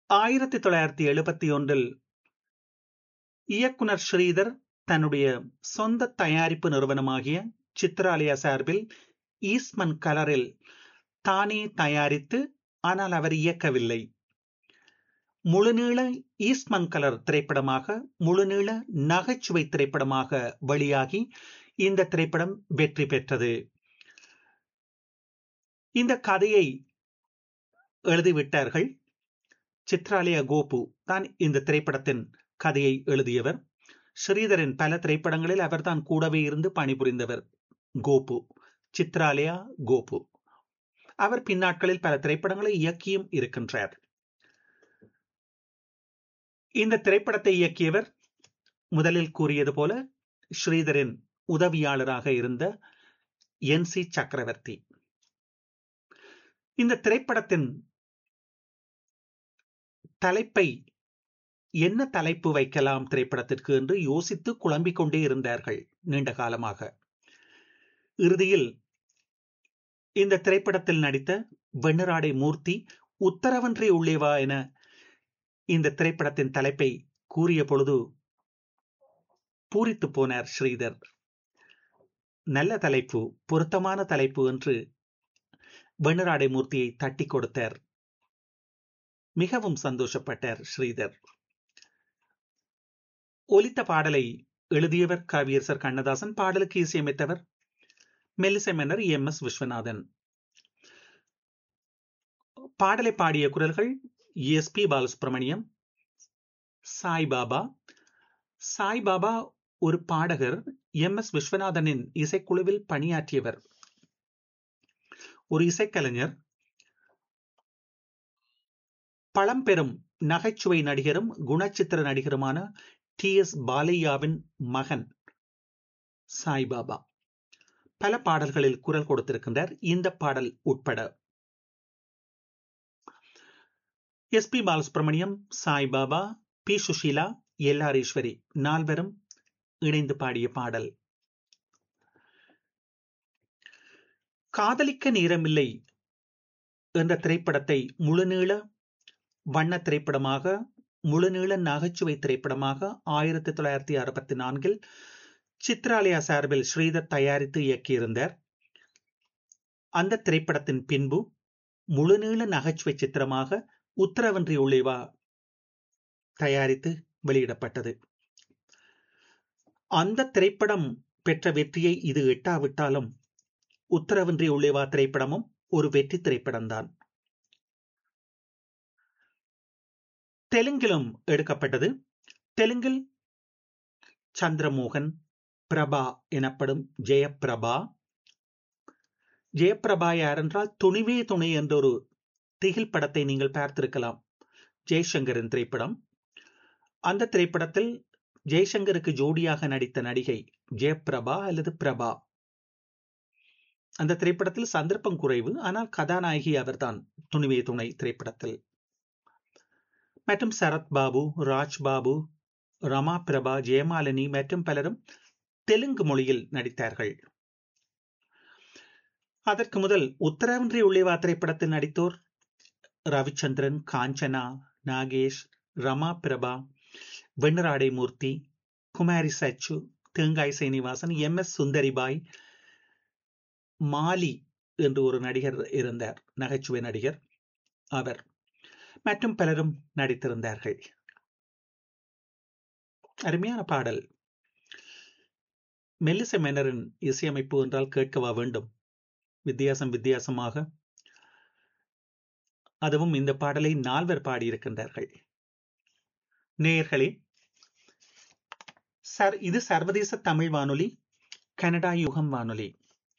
ஆயிரத்தி தொள்ளாயிரத்தி எழுபத்தி ஒன்றில் இயக்குனர் ஸ்ரீதர் தன்னுடைய சொந்த தயாரிப்பு நிறுவனமாகிய சித்ராலயா சார்பில் ஈஸ்மன் கலரில் தானே தயாரித்து ஆனால் அவர் இயக்கவில்லை முழுநீள ஈஸ்மன் கலர் திரைப்படமாக முழுநீள நகைச்சுவை திரைப்படமாக வெளியாகி இந்த திரைப்படம் வெற்றி பெற்றது இந்த கதையை எழுதிவிட்டார்கள் சித்ராலயா கோபு தான் இந்த திரைப்படத்தின் கதையை எழுதியவர் ஸ்ரீதரின் பல திரைப்படங்களில் அவர்தான் கூடவே இருந்து பணிபுரிந்தவர் கோபு சித்ராலயா கோபு அவர் பின்னாட்களில் பல திரைப்படங்களை இயக்கியும் இருக்கின்றார் இந்த திரைப்படத்தை இயக்கியவர் முதலில் கூறியது போல ஸ்ரீதரின் உதவியாளராக இருந்த என் சி சக்கரவர்த்தி இந்த திரைப்படத்தின் தலைப்பை என்ன தலைப்பு வைக்கலாம் திரைப்படத்திற்கு என்று யோசித்து குழம்பிக் கொண்டே இருந்தார்கள் நீண்ட காலமாக இறுதியில் இந்த திரைப்படத்தில் நடித்த வெண்ணராடை மூர்த்தி உத்தரவன்றி உள்ளேவா என இந்த திரைப்படத்தின் தலைப்பை கூறிய பொழுது பூரித்து போனார் ஸ்ரீதர் நல்ல தலைப்பு பொருத்தமான தலைப்பு என்று வெண்ணராடை மூர்த்தியை தட்டி கொடுத்தார் மிகவும் சந்தோஷப்பட்டார் ஸ்ரீதர் ஒலித்த பாடலை எழுதியவர் கவியரசர் கண்ணதாசன் பாடலுக்கு இசையமைத்தவர் மெல்லிசை மன்னர் எம் எஸ் விஸ்வநாதன் பாடலை பாடிய குரல்கள் எஸ் பி பாலசுப்ரமணியம் சாய்பாபா சாய்பாபா ஒரு பாடகர் எம் எஸ் விஸ்வநாதனின் இசைக்குழுவில் பணியாற்றியவர் ஒரு இசைக்கலைஞர் பழம்பெரும் நகைச்சுவை நடிகரும் குணச்சித்திர நடிகருமான டி எஸ் பாலையாவின் மகன் சாய்பாபா பல பாடல்களில் குரல் கொடுத்திருக்கின்றார் இந்த பாடல் உட்பட S P Balasubramaniam Saibaba P Susheela L R Eswari நால்வரும் இணைந்து பாடிய பாடல் காதலிக்க நேரமில்லை என்ற திரைப்படத்தை முழுநீள வண்ண திரைப்படமாக முழுநீள நகைச்சுவை திரைப்படமாக ஆயிரத்தி தொள்ளாயிரத்தி அறுபத்தி நான்கில் சித்ராலயா சார்பில் ஸ்ரீதர் தயாரித்து இயக்கியிருந்தார் அந்த திரைப்படத்தின் பின்பு முழுநீள நகைச்சுவை சித்திரமாக உத்தரவன்றி உள்ளேவா தயாரித்து வெளியிடப்பட்டது அந்த திரைப்படம் பெற்ற வெற்றியை இது எட்டாவிட்டாலும் உத்தரவன்றி உள்ளேவா திரைப்படமும் ஒரு வெற்றி திரைப்படம்தான் தெலுங்கிலும் எடுக்கப்பட்டது தெலுங்கில் சந்திரமோகன் பிரபா எனப்படும் ஜெயபிரபா ஜெயபிரபா யார் என்றால் துணிவே துணை என்ற ஒரு திகில் படத்தை நீங்கள் பார்த்திருக்கலாம் ஜெய்சங்கரின் திரைப்படம் அந்த திரைப்படத்தில் ஜெய்சங்கருக்கு ஜோடியாக நடித்த நடிகை ஜெயபிரபா அல்லது பிரபா அந்த திரைப்படத்தில் சந்தர்ப்பம் குறைவு ஆனால் கதாநாயகி அவர்தான் துணிவே துணை திரைப்படத்தில் மற்றும் சரத் பாபு ராஜ் பாபு ரமா பிரபா ஜெயமாலினி மற்றும் பலரும் தெலுங்கு மொழியில் நடித்தார்கள் அதற்கு முதல் உத்தரவன்றி உள்ளேவா திரைப்படத்தில் நடித்தோர் ரவிச்சந்திரன் காஞ்சனா நாகேஷ் ரமா பிரபா வெண்ணராடை மூர்த்தி குமாரி சச்சு தேங்காய் சீனிவாசன் எம் எஸ் சுந்தரிபாய் மாலி என்று ஒரு நடிகர் இருந்தார் நகைச்சுவை நடிகர் அவர் மற்றும் பலரும் நடித்திருந்தார்கள் அருமையான பாடல் மெல்லிசை மேனரின் இசையமைப்பு என்றால் கேட்கவா வேண்டும் வித்தியாசம் வித்தியாசமாக அதுவும் இந்த பாடலை நால்வர் பாடியிருக்கின்றார்கள் நேயர்களே சார் இது சர்வதேச தமிழ் வானொலி கனடா யுகம் வானொலி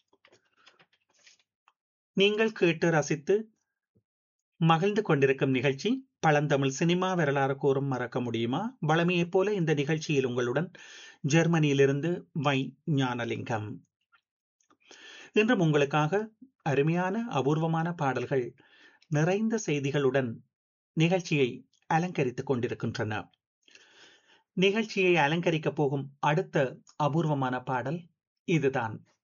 நீங்கள் கேட்டு ரசித்து மகிழ்ந்து கொண்டிருக்கும் நிகழ்ச்சி பழந்தமிழ் சினிமா வரலாறு கூறும் மறக்க முடியுமா வளமையைப் போல இந்த நிகழ்ச்சியில் உங்களுடன் ஜெர்மனியிலிருந்து வை ஞானலிங்கம் இன்றும் உங்களுக்காக அருமையான அபூர்வமான பாடல்கள் நிறைந்த செய்திகளுடன் நிகழ்ச்சியை அலங்கரித்துக் கொண்டிருக்கின்றன நிகழ்ச்சியை அலங்கரிக்கப் போகும் அடுத்த அபூர்வமான பாடல் இதுதான்